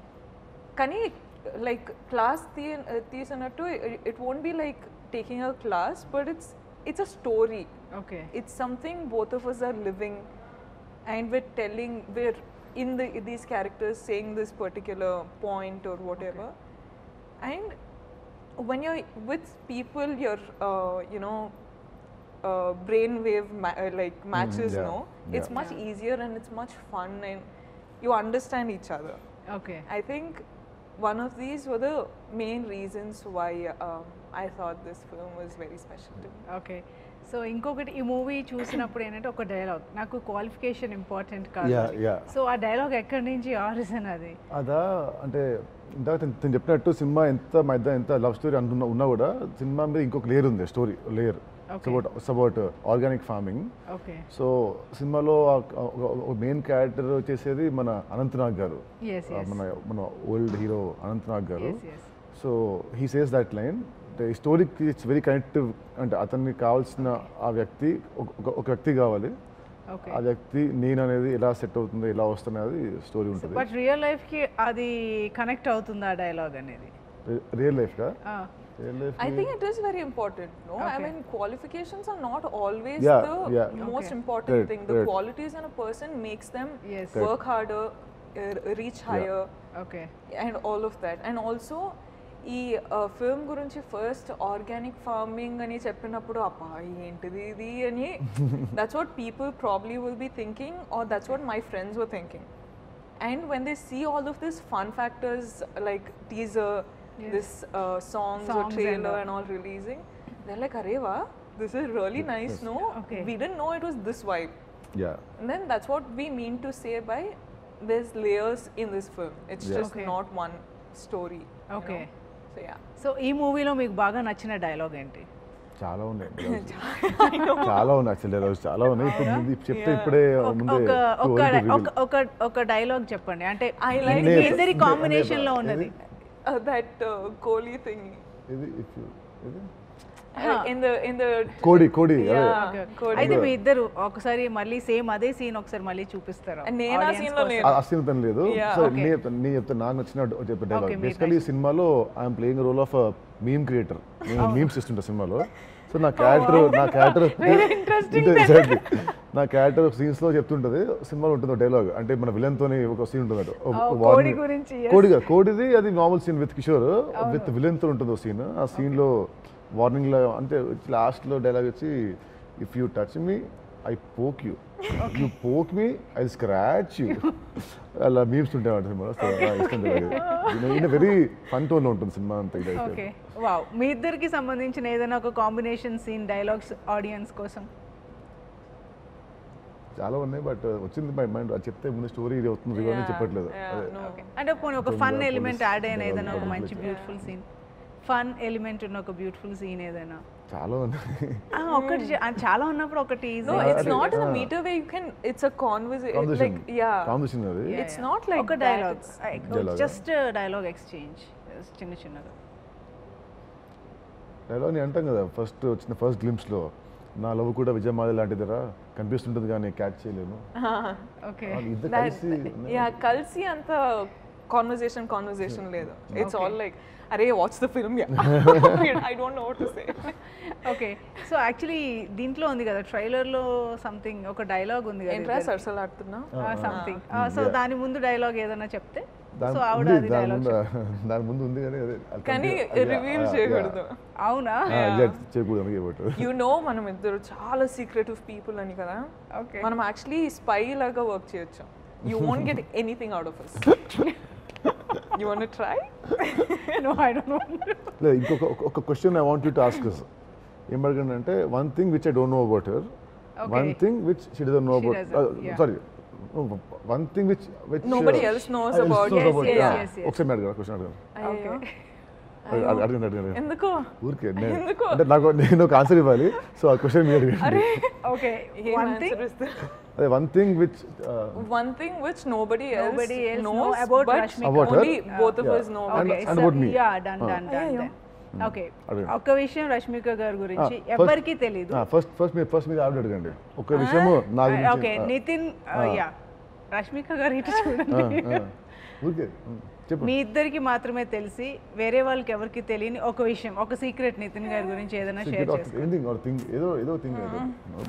కానీ like class తీసినట్టు it won't be like taking a class but it's it's a story okay it's something both of us are living and we're telling we're in the these characters saying this particular point or whatever and when you're with people your uh, you know uh, brainwave ma- uh, like matches yeah, no it's yeah. much easier and it's much fun and you understand each other okay i think one of these were the main reasons why um, i thought this film was very special to me okay so ఇంకొకటి ఈ movie చూసినప్పుడు ఏంటంటే ఒక dialogue నాకు qualification important కాదు Yeah, yeah. So ఆ dialogue ఎక్కడి నుంచి ఆరిజిన్ అది అదా అంటే ఇందాక తను- తను చెప్పినట్టు సినిమా ఎంత మా ఇద్దరు ఎంత లవ్ స్టోరీ అంటున్నా ఉన్నా కూడా సినిమా మీద ఇంకొక లేయర్ ఉంది story layer Okay. About about organic farming okay so సినిమాలో మెయిన్ క్యారెక్టర్ చేసేది మన అనంతనాగ్ గారు ఎస్ ఆ, ఎస్ మన మన ఓల్డ్ హీరో అనంతనాగ్ గారు yes yes so he says that line ఈ స్టోరీకి ఇట్స్ వెరీ కనెక్టివ్ అంటే అతనికి కావాల్సిన ఆ వ్యక్తి ఒక- ఒక- ఒక వ్యక్తి కావాలి ఓకే ఆ వ్యక్తి నేను అనేది ఎలా సెట్ అవుతుంది ఎలా వస్తుంది అది స్టోరీ ఉంటుంది బట్ రియల్ లైఫ్ కి అది కనెక్ట్ అవుతుంది ఆ డైలాగ్ అనేది రియల్ లైఫ్ గా ఆ, real life I think it is very important, no? I Okay. mean, qualifications are not always Yeah, the yeah. most Okay. important Correct, thing. The correct. qualities in a person makes them Yes. work harder, uh, reach higher, okay and all of that. And also, ఈ film గురించి first organic farming అని చెప్పినప్పుడు అబ్బా ఏంటిది ఇది అని that's what people probably will be thinking or that's what my friends were thinking And when they see all of these fun factors like teaser, Yes. this uh, songs, or Songs and trailer all. and all releasing, they're like, Areva, this is really nice, no? Okay. We didn't know it was this vibe. Yeah And then that's what we mean to say by there's layers in this film. It's Yeah. just Okay. not one story. you Okay. know? So yeah. So ఈ మూవీలో మీకు బాగా నచ్చిన dialogue ఏంటి చాలా ఉన్నాయి చాలా ఉన్నాయి యాక్చువల్లీ రోజు చాలా ఉన్నాయి ఇప్పుడు ముందు చెప్తే ఇప్పుడే ఒక- ముందే ఒక too ఒక early to ఒక- reveal. ఒక ఒక డైలాగ్ చెప్పండి అంటే I like మీ it. ఇద్దరి Neighbor. కాంబినేషన్ లో Neighbor. ఉన్నది Uh, that uh, Kohli thing. ఇది if you- ఇది Uh, in the in the కోడి కోడి అదే yeah, Okay. Kohli. అయితే మీ ఇద్దరు ఒకసారి మళ్ళీ సేమ్ అదే సీన్ ఒకసారి మళ్ళీ చూపిస్తారు నేను ఆ audience scene లో కోసం. లేను. ఆ సీన్ తను లేదు Yeah. So Okay. నేను చెప్తాను నేను చెప్తాను నాకు నచ్చిన చెప్పే డైలాగ్ Okay, మీరు బేసికలీ ఈ సినిమాలో I'm playing role of meme creator నేను మీమ్స్ ఇస్తుంటా సినిమాలో సో నా క్యారెక్టర్ నా క్యారెక్టర్ ఎగ్జాక్ట్లీ నా క్యారెక్టర్ సీన్స్ లో చెప్తుంటది సినిమాలో ఉంటుంది డైలాగ్ అంటే మన విలన్ తోని ఒక సీన్ ఉంటుంది అటు. ఒక Oh, warning. కోడి గురించి, yes. కోడిగా కోడిది అది normal scene with Kishore with villain తో ఉంటుంది ఒక సీన్ ఆ సీన్ లో వార్నింగ్ లో అంటే లాస్ట్ లో డైలాగ్ వచ్చి if you touch me I poke you you poke me I scratch you అలా మీమ్స్ ఉంటాయి సినిమా సో ఇష్టం ఇన్ వెరీ ఫన్ టోన్ లో ఉంటుంది సినిమా అంతా ఇదైతే ఓకే వావ్ మీ ఇద్దరికి సంబంధించిన ఏదైనా ఒక కాంబినేషన్ సీన్ డైలాగ్స్ ఆడియన్స్ కోసం చాలా ఉన్నాయి బట్ వచ్చింది మై మైండ్ అది చెప్తే ముందు స్టోరీ ఇది అవుతుంది రివ్యూ అని Yeah, చెప్పట్లేదు yeah, అదే. no. అంటే పోనీ ఒక ఫన్ Police, ఎలిమెంట్ యాడ్ అయిన police, ఏదైనా ఒక yeah. మంచి బ్యూటిఫుల్ సీన్ ఫన్ ఎలిమెంట్ ఉన్న ఒక బ్యూటిఫుల్ సీన్ ఏదైనా చాలా ఉన్నాయి ఆ, ఒకటి చె- ఆ, చాలా ఉన్నప్పుడు ఒకటి No, easy. it's అదే, not in a ah. meter where you can. It's a conversation. Combination Like yeah. Combination అది Yeah, it's yeah. not like ఒక that, dialogue it's- Dialogue. Just dialogue exchange చిన్న చిన్నగా డైలాగ్ నేను అంటాం కదా first వచ్చిన first గ్లిమ్స్లో నా లవ్ కూడా విజయమాల లాంటిదిరా కనిపిస్తుంటుంది కానీ క్యాచ్ చేయలేను ఓకే వాళ్ళు ఇద్దరు That, కలిసి yeah, కలిసి అంత కాన్వర్సేషన్ కాన్వర్సేషన్ లేదు ఇట్స్ ఆల్ లైక్ అరే watch the film I don't know to say okay so actually దీంట్లో ఉంది కదా ట్రైలర్ లో సంథింగ్ ఒక డైలాగ్ ఉంది ఏంట్రా కదా సరసలాడుతున్నా సంథింగ్ సో Yeah. దాని ముందు డైలాగ్ ఏదైనా చెప్తే దాని సో ఆవిడ ఉంది, అది దాని డైలాగ్ ముందు దాని ముందు ఉంది కానీ అదే అది కానీ complete- అది- రివీల్ ఆ, చేయకూడదు yeah. అవునా ఆ, exact, చేయకూడదు అందుకే బట్ యు నో మనం ఇద్దరు చాలా సీక్రెటివ్ పీపుల్ అని కదా ఓకే మనం యాక్చువల్లీ స్పై లాగా వర్క్ చేయొచ్చు you won't get anything out of us you want try no I don't know లేదు ఇంకొక ఒక- ఒక question I want you to ask ఏం అడగండి అంటే one thing which I don't know about her one Okay. Thing which she doesn't know She about doesn't, yeah. Sorry one thing which which Nobody else knows about- Yes, yes, yes, yes. ఒకసారి అడగండి question అడగండి okay అడగండి అడగండి అడగండి ఎందుకు ఊరికే నేను ఎందుకు? అంటే నాకు నేను ఒక ఆన్సర్ ఇవ్వాలి సో ఆ క్వశ్చన్ మీరు అడగండి ఓకే ఏం వన్ థింగ్ answer ఇస్తే అదే one thing which one thing which nobody else Nobody else knows know about but Rashmika. About her? only both of Yeah. us know And- okay and about me. Yeah done Ah. Done done అయ్యో. Okay అడగండి. ఒక్క విషయం రష్మిక గారి గురించి ఎవరికి తెలియదు first first మీరు first మీరు ఆవిడ అడగండి ఒక విషయము నా గురించి ఓకే ఆ, నితిన్ యా రష్మిక గారు ఇటు ఆ, చూడండి ఆ. ఊరికే ఉమ్, చెప్పు మీ ఇద్దరికి మాత్రమే తెలిసి వేరే వాళ్ళకి ఎవరికి తెలియని ఒక విషయం ఒక సీక్రెట్ నితిన్ గారి గురించి ఏదైనా షేర్ చేసుకో ఎనీథింగ్ ఆర్ థింగ్ ఏదో ఏదో థింగ్ ఏదో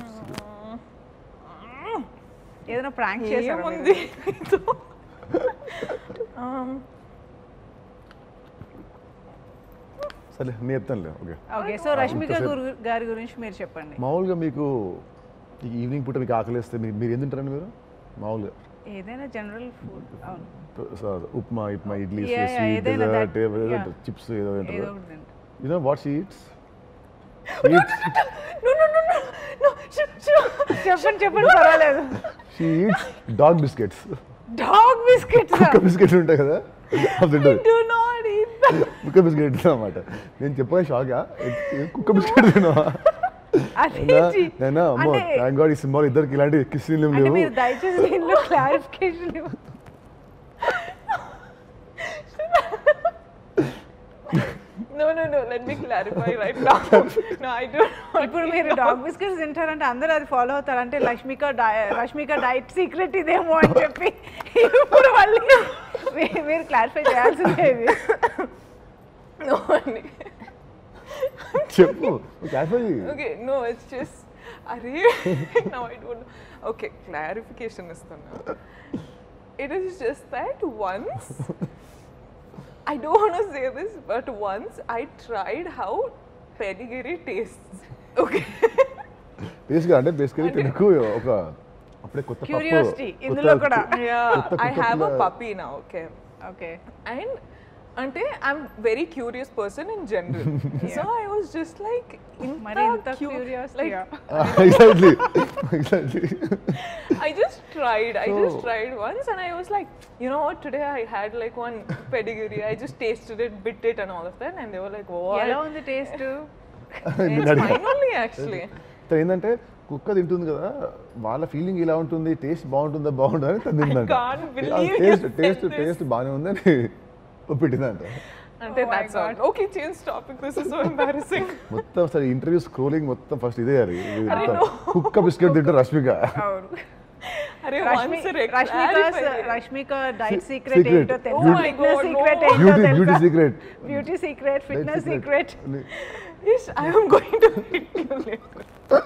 ఏదైనా ప్రాంక్ చేశారా మీరు? ఏముంది మీతో? Um, సరే నేను చెప్తానులే ఓకే ఓకే సో రష్మిక గురు- గారి గురించి మీరు చెప్పండి మామూలుగా మీకు ఈ ఈవినింగ్ పూట మీకు ఆకలిస్తే మీరు మీరు ఏం తింటారండి మీరు మామూలుగా ఏదైనా జనరల్ ఫుడ్ అవును స- upma upma idli Yeah, yeah, sweet ఏదైనా that- డెజర్ట్ yeah. చిప్స్ ఏదో ఏదో తింటారు ఒకటి తింటా. You know what she eats no, no, no, no, no. Shh, shh. చెప్పండి చెప్పండి పర్వాలేదు she eats dog biscuits dog biscuits కుక్క బిస్కెట్ ఉంటాయి కదా అది తింటుంది Do not eat that. కుక్క బిస్కెట్ అన్నమాట నేను చెప్పగా షాకా కుక్క బిస్కెట్ తిన్నావా అదేంటి నేను అమ్మో అంటే- థ్యాంక్ గాడ్ ఈ సినిమాలో ఇద్దరికి ఇలాంటి కిస్సీలు అంటే లేవు మీరు దయచేసి దీనిలో clarification No, no, no. Let me clarify right now. No, I do not. ఇప్పుడు మీరు డాగ్ బిస్కెట్స్ తింటారంటే అందరూ అది ఫాలో అవుతారు అంటే లక్ష్మిక డై- రష్మిక డైట్ సీక్రెట్ ఇదేమో అని చెప్పి ఇప్పుడు మళ్ళీ మీ- మీరు క్లారిఫై చేయాల్సిందే ఇది No, only. చెప్పు cafe Okay, no, it's just. Are now I don't know. Okay, clarification is the It is just that once. I don't want to say this, but once I tried how pedigree tastes. Okay. బేసిక్గా అంటే basically తినకు ఒక అప్పుడే కొత్త పప్పు Curiosity, కొత్త- ఇందులో కూడా. yeah, కొత్త I have a కుక్కపిల్ల- puppy now. Okay. Okay and అంటే I'm very curious person in general so I was just like మరి ఇంత curiosity exactly exactly I just tried. I just So- tried once, and I was like, you know what? Today I had like one pedigree. I just tasted it, bit it, and all of that, and they were like, ఎలా "What?" ఉంది taste It's fine only, actually. ఏంటంటే కుక్క తింటుంది కదా వాళ్ళ feeling ఇలా ఉంటుంది taste బాగుంటుందా బాగుంటుందా అని తను తిందంట can't believe taste you said taste this. Taste బాగానే ఉందని పెట్టిందంట And then Oh my that's all. Okay, change topic. This is so embarrassing. మొత్తం సరే ఇంటర్వ్యూ స్క్రోలింగ్ మొత్తం ఫస్ట్ ఇదే అది ఇది మొత్తం. కుక్క బిస్కెట్ తింటారు రష్మిక అవును Arey, Rashmi once a Rashmika clarify. Rashmika diet secret Secret. ఏంటో Oh తెలుసా my fitness God, secret no. ఏంటో బ్యూటీ బ్యూటీ తెలుసా secret beauty secret fitness secret Yes, I am going to hit you later.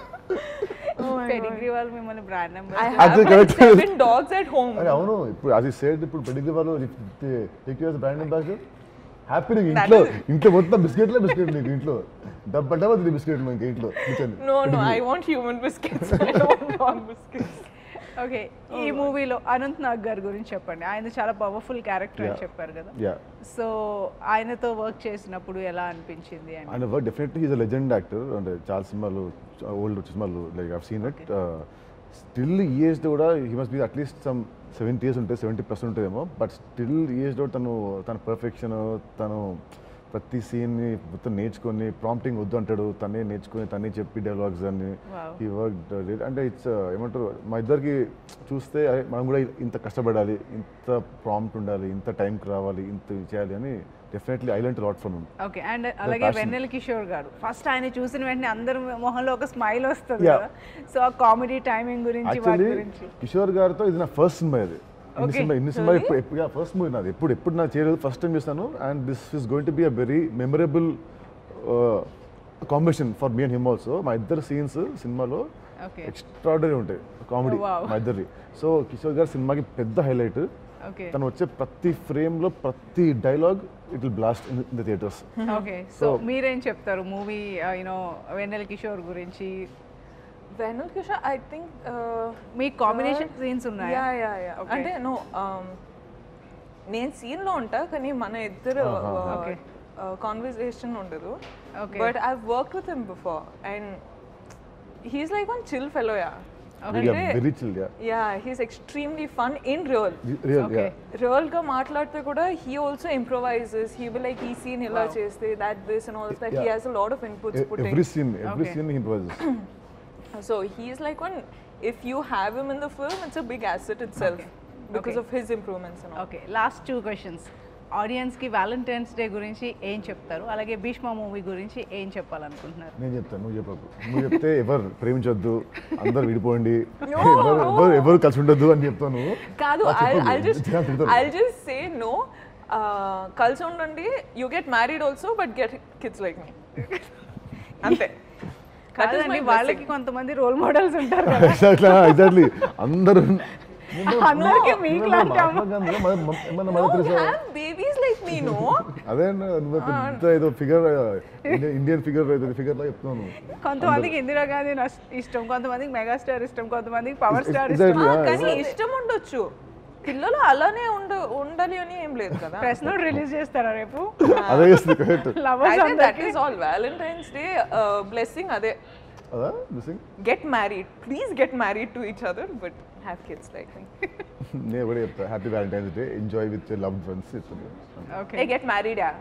Oh my God. Pedigree వాళ్ళు మిమ్మల్ని brand I number have Actually, like correct. seven dogs at home. అరే అవును ఇప్పుడు అది said ఇప్పుడు Pedigree వాళ్ళు take brand ambassador happy నీకు That ఇంట్లో is- ఇంట్లో మొత్తం బిస్కెట్లే బిస్కెట్ నీకు ఇంట్లో డబ్బా డబ్బా తిని బిస్కెట్ మనకి ఇంట్లో కూర్చొని No, no, I want human biscuits. I don't want dog biscuits. Okay ఈ మూవీలో అనంత్ నాగ్ గారి గురించి చెప్పండి ఆయన చాలా పవర్ఫుల్ క్యారెక్టర్ అని Yeah. చెప్పారు కదా యా సో ఆయనతో వర్క్ చేసినప్పుడు ఎలా అనిపించింది అని ఆయన work definitely is a legend actor అంటే చాలా సినిమాలు ఓల్డ్ సినిమాలు like have seen it still ఈ ఏజ్లో కూడా he must be at least some seventy years ఉంటాయి సెవెంటీ ప్లస్ ఉంటుందేమో బట్ స్టిల్ ఈ ఏజ్లో తను తన పర్ఫెక్షన్ తను ప్రతి సీన్ని మొత్తం నేర్చుకొని ప్రాంప్టింగ్ వద్దు అంటాడు తనే నేర్చుకొని తనే చెప్పి డైలాగ్స్ అన్ని Wow. ఈ వర్క్ అంటే ఇట్స్ ఏమంటారు మా ఇద్దరికి చూస్తే అరే, మనం కూడా ఇంత కష్టపడాలి ఇంత ప్రాంప్ట్ ఉండాలి ఇంత టైంకి రావాలి ఇంత చేయాలి అని definitely I learnt lot from okay and అలాగే passion. వెన్నెల కిషోర్ గారు ఫస్ట్ ఆయన చూసిన వెంటనే అందరి మొహంలో ఒక స్మైల్ వస్తుంది Yeah. కదా సో ఆ కామెడీ టైమింగ్ గురించి వాటి యాక్చువల్లీ గురించి కిషోర్ గారితో ఇది నా ఫస్ట్ సినిమా ఇది ఇన్ని Okay. సినిమా ఇన్ని సినిమా ఎప్పుడు ఫస్ట్ మూవీ నాది ఎప్పుడు ఎప్పుడు నా చేయలేదు ఫస్ట్ టైం చేస్తాను and this is going to be a very memorable combination for me and him also మా ఇద్దరు సీన్స్ సినిమాలో ఓకే ఎక్స్ట్రాడనరీ ఉంటాయి కామెడీ wow. మా ఇద్దరి సో కిషోర్ గారి సినిమాకి పెద్ద హైలైట్ ఓకే తను వచ్చే ప్రతి ఫ్రేమ్లో ప్రతి dialogue it will blast in the theatres okay so మీరేం చెప్తారు మూవీ యూనో వెన్నెల కిషోర్ గురించి వెనల్ కిషోర్ ఐ థింక్ మీ కాంబినేషన్ సీన్స్ ఉన్నాయా యా యా యా Okay. అంటే నో నేను సీన్ లో ఉంటా కానీ మన ఇద్దరు Okay. కాన్వర్సేషన్ ఉండదు Okay. But I work with him before and he's like one chill fellow yeah very chill yeah yeah he's extremely fun in real real Okay. Yeah real గా మాట్లాడితే కూడా he also improvises he will like ఈ scene ఇలా చేస్తే that this and all that he has a lot of inputs putting every scene every Okay. Scene improvises So he's like one. If you have him in the film, it's a big asset itself because Okay. of his improvements and all. Okay last two questions ఆడియన్స్కి Valentine's Day గురించి ఏం చెప్తారు అలాగే Bhishma movie గురించి ఏం చెప్పాలనుకుంటున్నారు నేను చెప్తాను నువ్వు చెప్పకు నువ్వు చెప్తే ఎవరు ప్రేమించొద్దు అందరు విడిపోండి ఎవరు ఎవరు ఎవరు కలిసి ఉండొద్దు అని చెప్తాను కాదు ఆ, I'll, చెప్పండి. I'll just జనాలు తిడతారు. I'll just say no. Uh, కలిసి ఉండండి you get married also but get kids like me అంతే That is my కాదండి blessing. వాళ్ళకి కొంతమంది రోల్ మోడల్స్ ఉంటారు కదా ఎగ్జాక్ట్లీ ఎగ్జాక్ట్లీ అందరూ అందరికీ మీకు లాంటి అమ్మ. ఏమన్నా No, Mother Teresa have babies like me, no? అదే నువ్వు పెద్ద ఏదో ఫిగర్ ఇండియన్ ఫిగర్ ఫిగర్ లా చెప్తున్నాను కొంతమందికి ఇందిరా గాంధీ నస్- ఇష్టం కొంతమందికి మెగాస్టార్ ఇష్టం కొంతమందికి పవర్ స్టార్ Exactly. ఇష్టం Ah, Yeah, కానీ yeah. ఇష్టం ఉండొచ్చు పిల్లలు అలానే ఉండ ఉండాలి అని ఏం లేదు కదా ప్రెస్ నోట్ రిలీజ్ చేస్తారా రేపు అదే చేస్తుంది కరెక్ట్ లవర్స్ దట్ అందరికి is all Valentine's Day blessing అదే అదా missing get married please get married to each other but have kids like me నేను కూడా చెప్తా happy Valentine's Day enjoy with love friends చెప్తుంది ఓకే ఏ get married yeah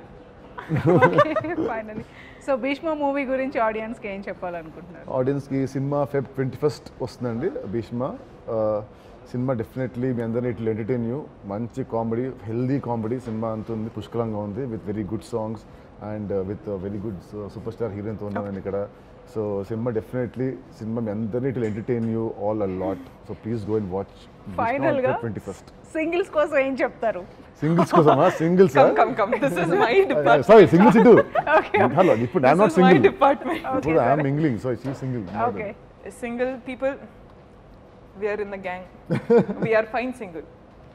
finally so Bhishma movie గురించి ఆడియన్స్కి ఏం చెప్పాలనుకుంటున్నారు ఆడియన్స్కి సినిమా ఫెబ్ ట్వంటీ ఫస్ట్ వస్తుందండి భీష్మ ఆ, సినిమా డెఫినెట్లీ మీ అందరినీ ఇట్లా ఎంటర్టైన్ యూ మంచి కామెడీ హెల్దీ కామెడీ సినిమా అంత ఉంది పుష్కలంగా ఉంది with very good songs and with very good super star హీరోయిన్తో ఉన్నాను నేను ఇక్కడ సో సినిమా డెఫినెట్లీ సినిమా మీ అందరినీ ఇట్లా entertain you all a lot so please go and watch final గా ట్వంటీ ఫస్ట్ సింగిల్స్ కోసం ఏం చెప్తారు సింగిల్స్ కోసమా singles come come come this is my department sorry singles ఇటు హలో ఇప్పుడు I'm not this is my single department ఇప్పుడు I'm mingling so she single okay single people we are in the gang we are fine single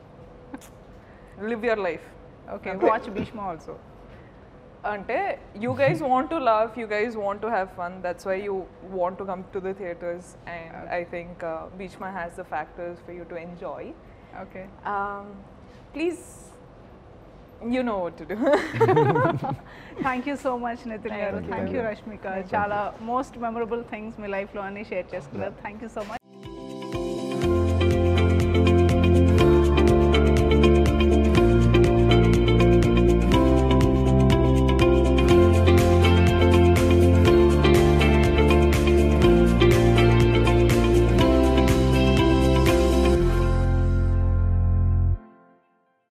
live your life okay watch Bhishma also అంటే you guys want to laugh you guys want to have fun that's why you want to come to the theaters and i think uh, Bhishma has the factors for you to enjoy okay um, please you know what to do thank you so much Nitin garu Thank you. Thank you Rashmika చాలా most memorable things మీ లైఫ్లో అన్ని share చేసుకున్నారు thank you so much